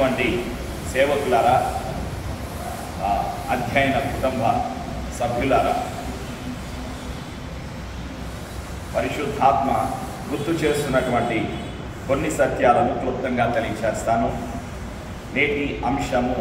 ప్రియమైనటువంటి సేవకులారా ఆ, అధ్యయన కుటుంబ సభ్యులారా పరిశుద్ధాత్మ గుర్తు చేస్తున్నటువంటి కొన్ని సత్యాలను క్లుప్తంగా తెలియచేస్తాను నేటి అంశము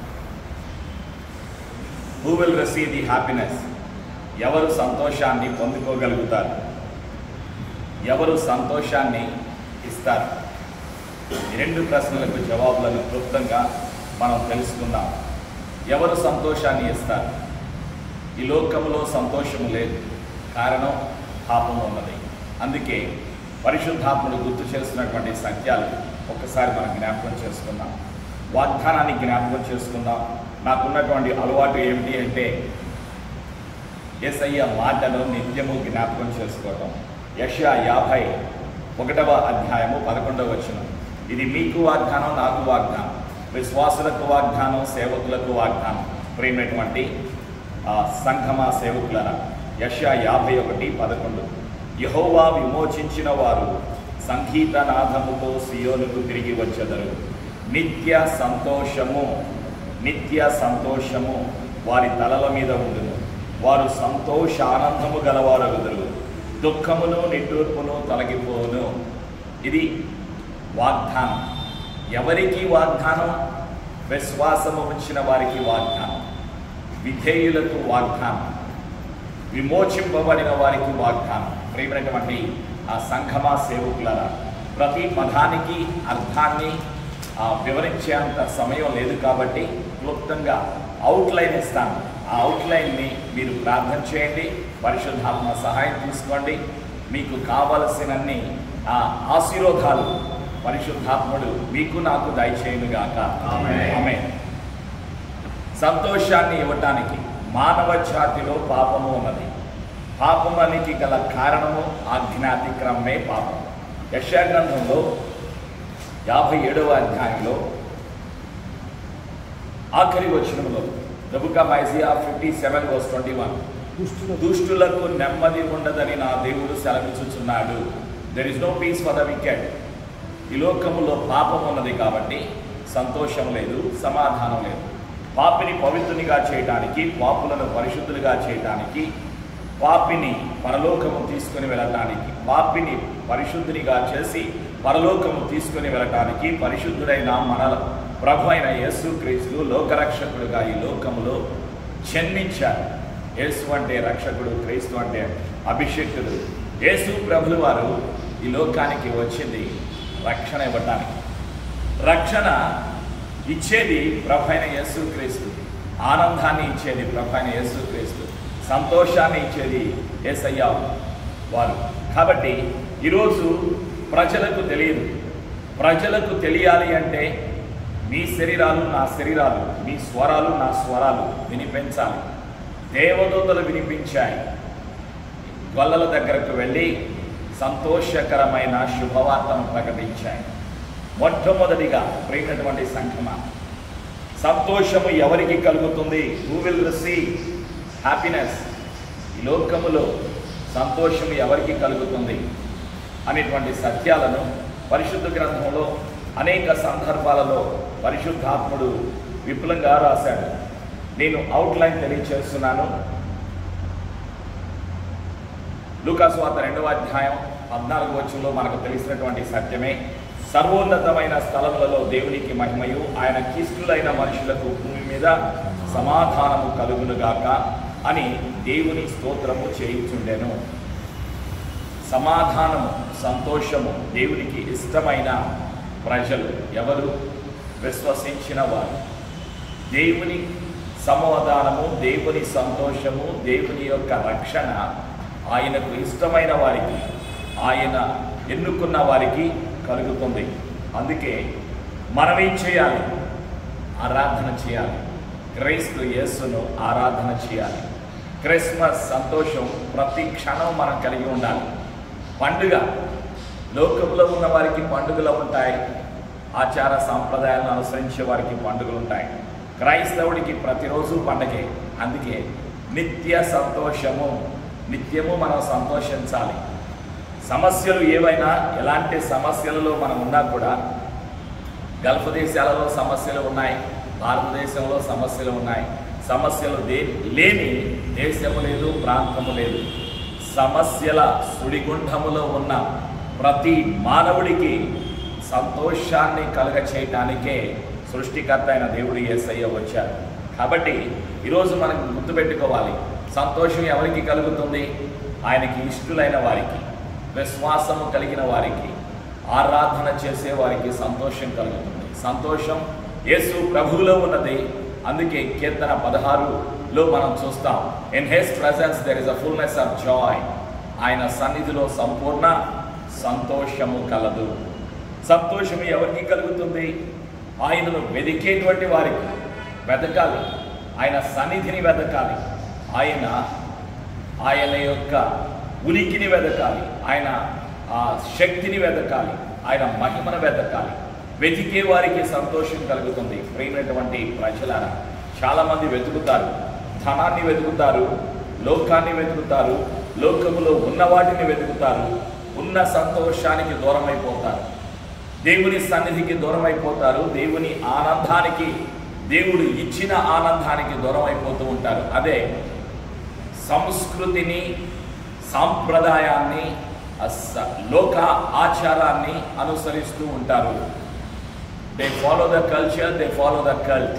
who will receive the happiness ఎవరు సంతోషాన్ని పొందుకోగలుగుతారు ఎవరు సంతోషాన్ని ఇస్తారు ఈ రెండు ప్రశ్నలకు జవాబులను క్లుప్తంగా మనం తెలుసుకుందాం ఎవరు సంతోషాన్ని ఇస్తారు ఈ లోకంలో సంతోషము లేదు కారణం పాపం ఉన్నది అందుకే పరిశుద్ధాత్ముడు గుర్తు చేస్తున్నటువంటి సత్యాలు ఒకసారి మనం జ్ఞాపకం చేసుకుందాం వాగ్దానాన్ని జ్ఞాపకం చేసుకుందాం నాకున్నటువంటి అలవాటు ఏమిటి అంటే ఎస్ఐ మాటను నిత్యము జ్ఞాపకం చేసుకోవటం యశ యాభై ఒకటవ అధ్యాయము పదకొండవ వచనం ఇది మీకు వాగ్దానం నాకు వాగ్దానం విశ్వాసులకు వాగ్దానం సేవకులకు వాగ్దానం ప్రేమైనటువంటి ఆ సంఘమ సేవకులరా యశ యాభై ఒకటి పదకొండు యహోవా విమోచించిన వారు సంగీతనాథముతో సియోనుకు తిరిగి వచ్చెదరు నిత్య సంతోషము నిత్య సంతోషము వారి తలల మీద ఉండును వారు సంతోష ఆనందము గలవారగుదురు దుఃఖమును నిట్టూర్పును తొలగిపోవును ఇది వాగ్దానం ఎవరికి వాగ్దానం విశ్వాసము ఉంచిన వారికి వాగ్దానం విధేయులకు వాగ్దానం విమోచింపబడిన వారికి వాగ్దానం ప్రియమైనటువంటి ఆ సంఘమా సేవకులరా ప్రతి పదానికి అర్థాన్ని ఆ, వివరించేంత సమయం లేదు కాబట్టి క్లుప్తంగా అవుట్లైన్ ఇస్తాను ఆ అవుట్లైన్ని మీరు ప్రార్థన చేయండి పరిశుద్ధాత్మ సహాయం తీసుకోండి మీకు కావలసినన్ని ఆ ఆశీర్వాదాలు పరిశుద్ధాత్ముడు మీకు నాకు దయచేయునుగాక ఆమేన్. ఆమె సంతోషాన్ని ఇవ్వటానికి మానవ జాతిలో పాపము ఉన్నది పాపమానికి గల కారణము ఆజ్ఞాతిక్రమమే పాపం యశాగ్రంథంలో యాభై ఏడవ అధ్యాయంలో ఆఖరి వచనంలో రబుకా మైజియా fifty seven verse twenty one దుష్టులకు నెమ్మది ఉండదని నా దేవుడు సెలవిచ్చుచున్నాడు there is no peace for the wicked ఈ లోకములో పాపం ఉన్నది కాబట్టి సంతోషం లేదు సమాధానం లేదు పాపిని పవిత్రునిగా చేయటానికి పాపులను పరిశుద్ధులుగా చేయటానికి పాపిని పరలోకము తీసుకుని వెళ్ళటానికి పాపిని పరిశుద్ధునిగా చేసి పరలోకము తీసుకుని వెళ్ళటానికి పరిశుద్ధుడైన మన ప్రభు అయిన యేసు క్రీస్తు లోకరక్షకుడుగా ఈ లోకములో జన్మించారు యేసు అంటే రక్షకుడు క్రీస్తు అంటే అభిషేక్తుడు యేసు ప్రభులు వారు ఈ లోకానికి వచ్చింది రక్షణ ఇవ్వటానికి రక్షణ ఇచ్చేది ప్రభైన యేసు క్రీస్తు ఆనందాన్ని ఇచ్చేది ప్రభైన యేసు క్రీస్తు సంతోషాన్ని ఇచ్చేది ఏసయ్య వారు కాబట్టి ఈరోజు ప్రజలకు తెలియదు ప్రజలకు తెలియాలి అంటే మీ శరీరాలు నా శరీరాలు మీ స్వరాలు నా స్వరాలు వినిపించాలి దేవదూతలు వినిపించాయి గొల్లల దగ్గరకు వెళ్ళి సంతోషకరమైన శుభవార్తను ప్రకటించాయి మొట్టమొదటిగా ప్రేమైనటువంటి సంఘమ సంతోషము ఎవరికి కలుగుతుంది హూ విల్ రిసీవ్ హ్యాపీనెస్ ఈ లోకములో సంతోషము ఎవరికి కలుగుతుంది అనేటువంటి సత్యాలను పరిశుద్ధ గ్రంథంలో అనేక సందర్భాలలో పరిశుద్ధాత్ముడు విపులంగా రాశాడు నేను అవుట్లైన్ తెలియచేస్తున్నాను లూకాసు వార్త రెండవ అధ్యాయం పద్నాలుగు వచ్చంలో మనకు తెలిసినటువంటి సత్యమే సర్వోన్నతమైన స్థలములలో దేవునికి మహిమయు ఆయన కిష్టులైన మనుషులకు భూమి మీద సమాధానము కలుగునుగాక అని దేవుని స్తోత్రము చేయించుండెను సమాధానము సంతోషము దేవునికి ఇష్టమైన ప్రజలు ఎవరు విశ్వసించిన వారు దేవుని సమాధానము దేవుని సంతోషము దేవుని యొక్క రక్షణ ఆయనకు ఇష్టమైన వారికి ఆయన ఎన్నుకున్న వారికి కలుగుతుంది అందుకే మనమేం చేయాలి ఆరాధన చేయాలి క్రైస్తు యేసును ఆరాధన చేయాలి క్రిస్మస్ సంతోషం ప్రతి క్షణం మనం కలిగి ఉండాలి పండుగ లోకంలో ఉన్న వారికి పండుగలు ఉంటాయి ఆచార సాంప్రదాయాలను అనుసరించే వారికి పండుగలు ఉంటాయి క్రైస్తవుడికి ప్రతిరోజు పండగే అందుకే నిత్య సంతోషము నిత్యము మనం సంతోషించాలి సమస్యలు ఏవైనా ఎలాంటి సమస్యలలో మనం ఉన్నా కూడా గల్ఫ్ దేశాలలో సమస్యలు ఉన్నాయి భారతదేశంలో సమస్యలు ఉన్నాయి సమస్యలు దే లేని దేశము లేదు ప్రాంతము లేదు సమస్యల సుడిగుండములో ఉన్న ప్రతి మానవుడికి సంతోషాన్ని కలుగ చేయటానికే సృష్టికర్త అయిన దేవుడు యేసయ్య వచ్చారు కాబట్టి ఈరోజు మనం గుర్తుపెట్టుకోవాలి సంతోషం ఎవరికి కలుగుతుంది ఆయనకి ఇష్టలైన వారికి విశ్వాసము కలిగిన వారికి ఆరాధన చేసే వారికి సంతోషం కలుగుతుంది సంతోషం యేసు ప్రభువులో ఉన్నది అందుకే కీర్తన పదహారులో మనం చూస్తాం in his presence there is a fullness of joy ఆయన సన్నిధిలో సంపూర్ణ సంతోషము కలదు సంతోషము ఎవరికి కలుగుతుంది ఆయనను వెదికేటువంటి వారికి వెతకాలి ఆయన సన్నిధిని వెతకాలి ఆయన ఆయన యొక్క ఉనికిని వెతకాలి ఆయన ఆ శక్తిని వెతకాలి ఆయన మహిమను వెతకాలి వెతికే వారికి సంతోషం కలుగుతుంది ప్రియమైనటువంటి ప్రజలారా చాలామంది వెతుకుతారు ధనాన్ని వెతుకుతారు లోకాన్ని వెతుకుతారు లోకములో ఉన్న వాటిని వెతుకుతారు ఉన్న సంతోషానికి దూరం అయిపోతారు దేవుని సన్నిధికి దూరం అయిపోతారు దేవుని ఆనందానికి దేవుడు ఇచ్చిన ఆనందానికి దూరం అయిపోతూ ఉంటారు అదే సంస్కృతిని సాంప్రదాయాన్ని అస్స- లోక ఆచారాన్ని అనుసరిస్తూ ఉంటారు they follow the culture they follow the cult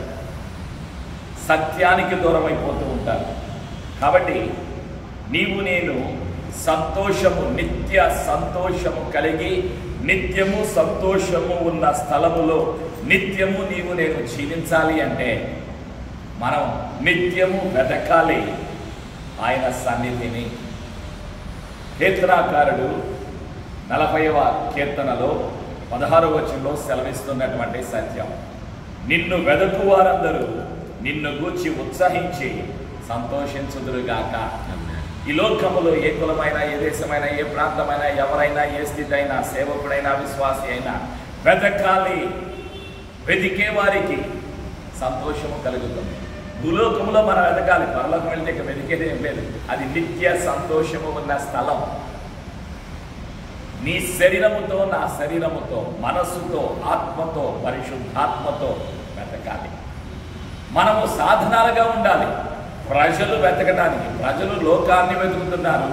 సత్యానికి దూరం అయిపోతూ ఉంటారు కాబట్టి నీవు నేను సంతోషము నిత్య సంతోషము కలిగి నిత్యము సంతోషము ఉన్న స్థలములో నిత్యము నీవు నేను జీవించాలి అంటే మనం నిత్యము వెతకాలి ఆయన సన్నిధిని కీర్తనాకారుడు నలభైవ కీర్తనలో పదహారవ వచనంలో సెలవిస్తున్నటువంటి సత్యం నిన్ను వెదకు వారందరూ నిన్ను గూర్చి ఉత్సహించి సంతోషించుదురుగాక ఈ లోకములో ఏ కులమైనా ఏ దేశమైనా ఏ ప్రాంతమైనా ఎవరైనా ఏ స్థితి అయినా సేవకుడైనా విశ్వాసి అయినా వెతకాలి వెతికే వారికి సంతోషము కలుగుతుంది భూలోకములో మనం వెతకాలి పరలోకం వెళ్తే ఇక వెతికేది ఏం లేదు అది నిత్య సంతోషము ఉన్న స్థలం నీ శరీరముతో నా శరీరముతో మనస్సుతో ఆత్మతో పరిశుద్ధాత్మతో వెతకాలి మనము సాధనాలుగా ఉండాలి ప్రజలు వెతకడానికి ప్రజలు లోకాన్ని వెతుకుతున్నారు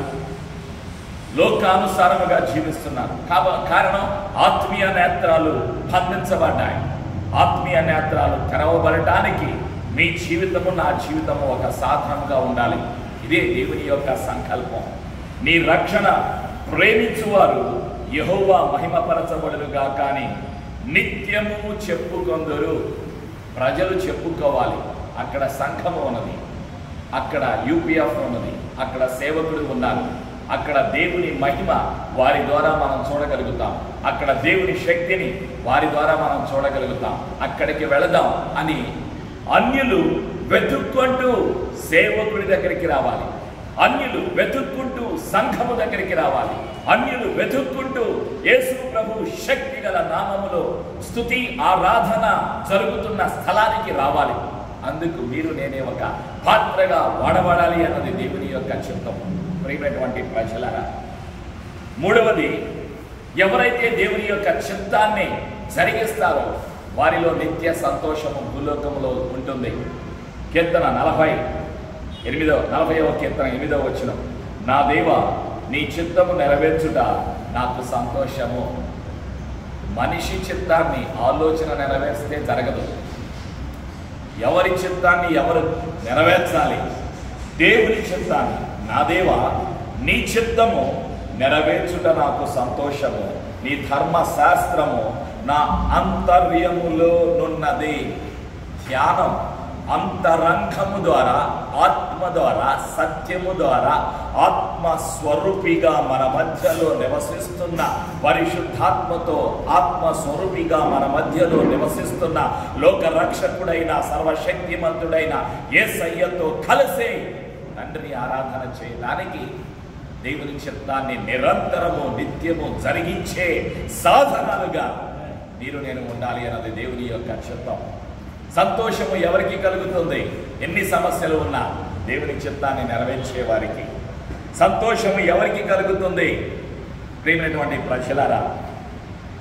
లోకానుసారముగా జీవిస్తున్నారు కాబ కారణం ఆత్మీయ నేత్రాలు బంధించబడ్డాయి ఆత్మీయ నేత్రాలు తెరవబడటానికి మీ జీవితము నా జీవితము ఒక సాధనంగా ఉండాలి ఇదే దేవుని యొక్క సంకల్పం నీ రక్షణ ప్రేమించువారు యహోవా మహిమపరచబడుగా కానీ నిత్యము చెప్పుకొందరు ప్రజలు చెప్పుకోవాలి అక్కడ సంఘము ఉన్నది అక్కడ యూపీఎఫ్ ఉన్నది అక్కడ సేవకుడు ఉన్నారు అక్కడ దేవుని మహిమ వారి ద్వారా మనం చూడగలుగుతాం అక్కడ దేవుని శక్తిని వారి ద్వారా మనం చూడగలుగుతాం అక్కడికి వెళదాం అని అన్యులు వెతుక్కుంటూ సేవకుడి దగ్గరికి రావాలి అన్యులు వెతుక్కుంటూ సంఘము దగ్గరికి రావాలి అన్యులు వెతుక్కుంటూ యేసు ప్రభు శక్తి గల నామములో స్థుతి ఆరాధన జరుగుతున్న స్థలానికి రావాలి అందుకు మీరు నేనే ఒక పాత్రగా వాడబడాలి అన్నది దేవుని యొక్క చిత్తం ప్రియమైనటువంటి ప్రజలరా మూడవది ఎవరైతే దేవుని యొక్క చిత్తాన్ని జరిగిస్తారో వారిలో నిత్య సంతోషము భూలోకములో ఉంటుంది కీర్తన నలభై ఎనిమిదో నలభైవ కీర్తన ఎనిమిదవ వచ్చిన నా దేవ నీ చిత్తము నెరవేర్చుట నాకు సంతోషము మనిషి చిత్తాన్ని ఆలోచన నెరవేర్స్తే జరగదు ఎవరి చిత్తాన్ని ఎవరు నెరవేర్చాలి దేవుని చిత్తాన్ని నా దేవ నీ చిత్తము నెరవేర్చుట నాకు సంతోషము నీ ధర్మశాస్త్రము నా అంతర్యములో నున్నది ధ్యానం అంతరంగము ద్వారా ఆత్మ ద్వారా సత్యము ద్వారా ఆత్మ స్వరూపిగా మన మధ్యలో నివసిస్తున్న పరిశుద్ధాత్మతో ఆత్మ స్వరూపిగా మన మధ్యలో నివసిస్తున్న లోక రక్షకుడైన సర్వశక్తిమంతుడైన యేసయ్యతో కలిసి తండ్రిని ఆరాధన చేయడానికి దేవుని చిత్తాన్ని నిరంతరము నిత్యము జరిగించే సాధనాలుగా మీరు నేను ఉండాలి అన్నది దేవుని యొక్క చిత్తం సంతోషము ఎవరికి కలుగుతుంది ఎన్ని సమస్యలు ఉన్నా దేవుని చిత్తాన్ని నెరవేర్చే వారికి సంతోషము ఎవరికి కలుగుతుంది ప్రియమైనటువంటి ప్రజలారా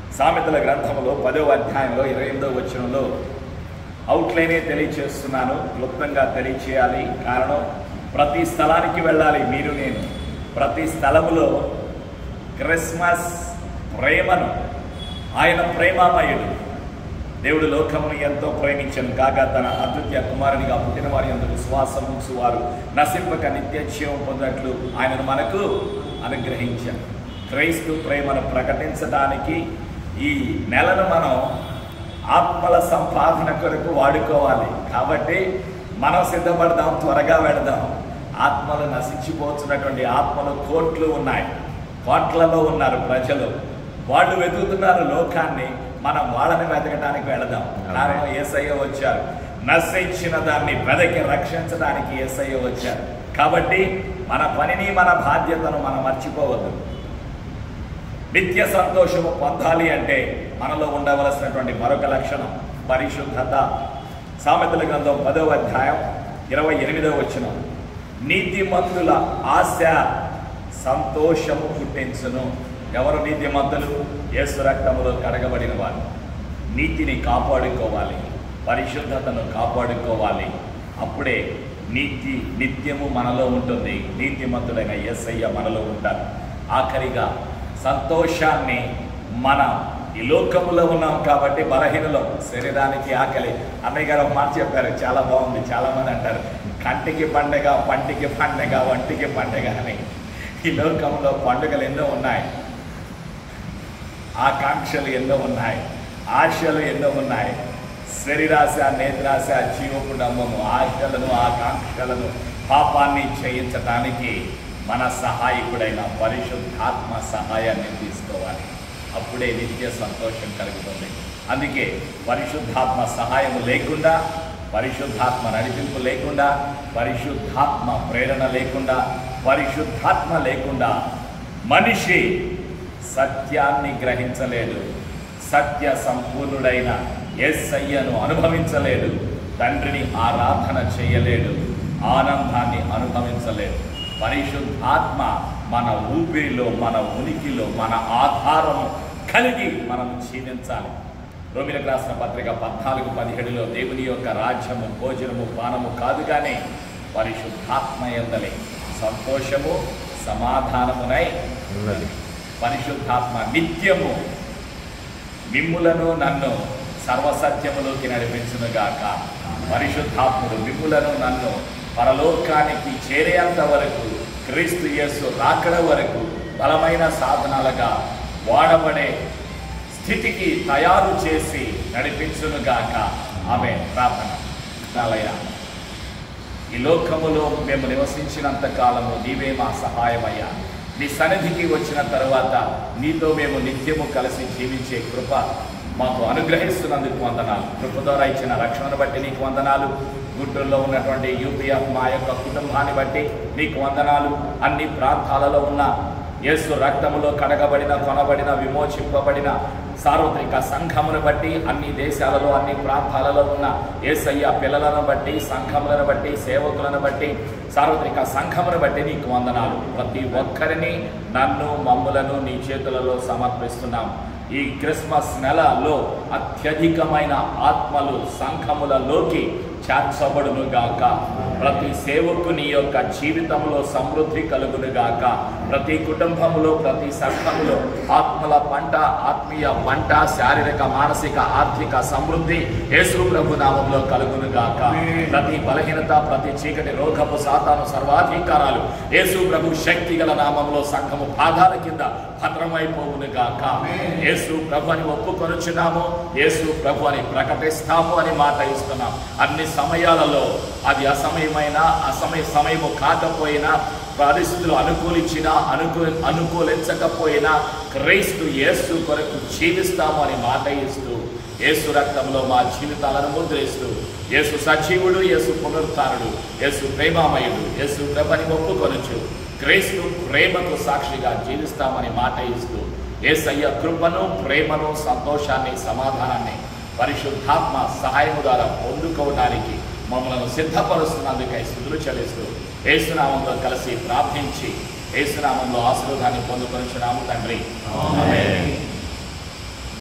సామెతల గ్రంథంలో పదవ అధ్యాయంలో ఇరవై ఎనిమిదవ వచనంలో అవుట్లైనే తెలియచేస్తున్నాను క్లుప్తంగా తెలియచేయాలి కారణం ప్రతి స్థలానికి వెళ్ళాలి మీరు నేను ప్రతి స్థలములో క్రిస్మస్ ప్రేమను ఆయన ప్రేమామయుడు దేవుడు లోకమును ఎంతో ప్రేమించను కాగా తన అద్వితీయ కుమారునిగా పుట్టిన వారి అందుకు విశ్వాసం ఉంచువారు నశింపక నిత్య జీవం పొందినట్లు ఆయనను మనకు అనుగ్రహించారు క్రైస్తు ప్రేమను ప్రకటించడానికి ఈ నెలను మనం ఆత్మల సంపాదన కొరకు వాడుకోవాలి కాబట్టి మనం సిద్ధపడదాం త్వరగా వెళదాం ఆత్మలు నశించిపోతున్నటువంటి ఆత్మలు కోట్లు ఉన్నాయి కోట్లలో ఉన్నారు ప్రజలు వాళ్ళు వెతుకుతున్నారు లోకాన్ని మనం వాళ్ళని వెతకడానికి వెళదాం కారణం ఏసయ్య వచ్చారు నశించిన దాన్ని వెదకి రక్షించడానికి ఏసయ్య వచ్చారు కాబట్టి మన పనిని మన బాధ్యతను మనం మర్చిపోవద్దు నిత్య సంతోషము పొందాలి అంటే మనలో ఉండవలసినటువంటి మరొక లక్షణం పరిశుద్ధత సామెతల గ్రంథం పదవ అధ్యాయం ఇరవై ఎనిమిదవ వచనం నీతిమంతుల ఆశ సంతోషము పుట్టించును ఎవరు నీతిమంతులు యేసు రక్తములో కడగబడిన వారు నీతిని కాపాడుకోవాలి పరిశుద్ధతను కాపాడుకోవాలి అప్పుడే నీతి నిత్యము మనలో ఉంటుంది నీతిమంతుడైన యేసయ్య మనలో ఉంటారు ఆఖరిగా సంతోషాన్ని మన ఈ లోకములో ఉన్నాం కాబట్టి బలహీనలో శరీరానికి ఆకలి అన్నయ్య గారు ఒక మాట చెప్పారు చాలా బాగుంది చాలా మంది అంటారు కంటికి పండగ పంటికి పండగ వంటికి పండగ అని ఈ లోకంలో పండుగలు ఎన్నో ఉన్నాయి ఆకాంక్షలు ఎన్నో ఉన్నాయి ఆశలు ఎన్నో ఉన్నాయి శరీరాశ నేత్రాశ జీవపు డమ్మము ఆశలను ఆకాంక్షలను పాపాన్ని చేయించటానికి మన సహాయకుడైన పరిశుద్ధాత్మ సహాయాన్ని తీసుకోవాలి అప్పుడే నిత్య సంతోషం కలుగుతుంది అందుకే పరిశుద్ధాత్మ సహాయం లేకుండా పరిశుద్ధాత్మ నడిపింపు లేకుండా పరిశుద్ధాత్మ ప్రేరణ లేకుండా పరిశుద్ధాత్మ లేకుండా మనిషి సత్యాన్ని గ్రహించలేడు సత్య సంపూర్ణుడైన ఎస్సయ్యను అనుభవించలేడు తండ్రిని ఆరాధన చేయలేడు ఆనందాన్ని అనుభవించలేడు పరిశుద్ధాత్మ మన ఊపిరిలో మన ఉనికిలో మన ఆధారము కలిగి మనం జీవించాలి రోమిలకు రాసిన పత్రిక పద్నాలుగు పదిహేడులో దేవుని యొక్క రాజ్యము భోజనము పానము కాదు కానీ పరిశుద్ధాత్మ ఎందలే సంతోషము సమాధానమునై ఉన్నది పరిశుద్ధాత్మ నిత్యము మిమ్ములను నన్ను సర్వసత్యములోకి నడిపించునుగాక పరిశుద్ధాత్ముడు మిమ్ములను నన్ను పరలోకానికి చేరేంత వరకు క్రీస్తు యేసు రాకడ వరకు బలమైన సాధనాలుగా వాడబడే స్థితికి తయారు చేసి నడిపించునుగాక ఆమె ప్రార్థన నాలయ ఈ లోకములో మేము నివసించినంత కాలము నీవే మా సహాయమయ్యా నీ సన్నిధికి వచ్చిన తర్వాత నీతో మేము నిత్యము కలిసి జీవించే కృప మాకు అనుగ్రహిస్తున్నందుకు వందనాలు కృప ద్వారా ఇచ్చిన రక్షణను బట్టి నీకు వందనాలు గుంటూరులో ఉన్నటువంటి యూపీఎఫ్ మా యొక్క కుటుంబాన్ని బట్టి నీకు వందనాలు అన్ని ప్రాంతాలలో ఉన్న యేసు రక్తములో కడగబడిన కొనబడిన విమోచింపబడిన సార్వత్రిక సంఘమును బట్టి అన్ని దేశాలలో అన్ని ప్రాంతాలలో ఉన్న ఏసయ్య పిల్లలను బట్టి సంఘములను బట్టి సేవకులను బట్టి సార్వత్రిక సంఘమును బట్టి నీకు వందనాలు ప్రతి ఒక్కరిని నన్ను మమ్ములను నీ చేతులలో సమర్పిస్తున్నాం ఈ క్రిస్మస్ నెలలో అత్యధికమైన ఆత్మలు సంఘములలోకి చేర్చబడును గాక ప్రతి సేవకుని యొక్క జీవితంలో సమృద్ధి కలుగును గాక ప్రతి కుటుంబంలో ప్రతి సంఘములో ఆత్మల పంట ఆత్మీయ పంట శారీరక మానసిక ఆర్థిక సమృద్ధి యేసు ప్రభు నామంలో కలుగును గాక ప్రతి బలహీనత ప్రతి చీకటి రోగపు సాతాను సర్వాధికారాలు యేసు ప్రభు శక్తి గల నామంలో సంఘము పాదాల కింద భద్రమైపోవును గాక యేసు ప్రభు అని ఒప్పుకొనుచున్నాము యేసు ప్రభు అని ప్రకటిస్తాము అని మాట ఇస్తున్నాం అన్ని సమయాలలో అది అసమయమైన అసమయ సమయము కాకపోయినా పరిస్థితులు అనుకూలించినా అనుకూ అనుకూలించకపోయినా క్రైస్తు యేసు కొరకు జీవిస్తాము అని మాట ఇస్తూ యేసు రక్తంలో మా జీవితాలను ముద్రిస్తూ యేసు సజీవుడు యేసు పునరుత్థానుడు యేసు ప్రేమామయుడు యేసు ప్రభని ఒప్పుకొనొచ్చు క్రీస్తు ప్రేమకు సాక్షిగా జీవిస్తామని మాట ఇస్తూ ఏసయ్య కృపను ప్రేమను సంతోషాన్ని సమాధానాన్ని పరిశుద్ధాత్మ సహాయము ద్వారా పొందుకోవడానికి మమ్మల్ని సిద్ధపరుస్తున్నందుకై స్థుతులు చెల్లిస్తూ ఏసునామంలో కలిసి ప్రార్థించి ఏసునామంలో ఆశీర్వాదాన్ని పొందుకొనిచున్నాము తండ్రి ఆమేన్.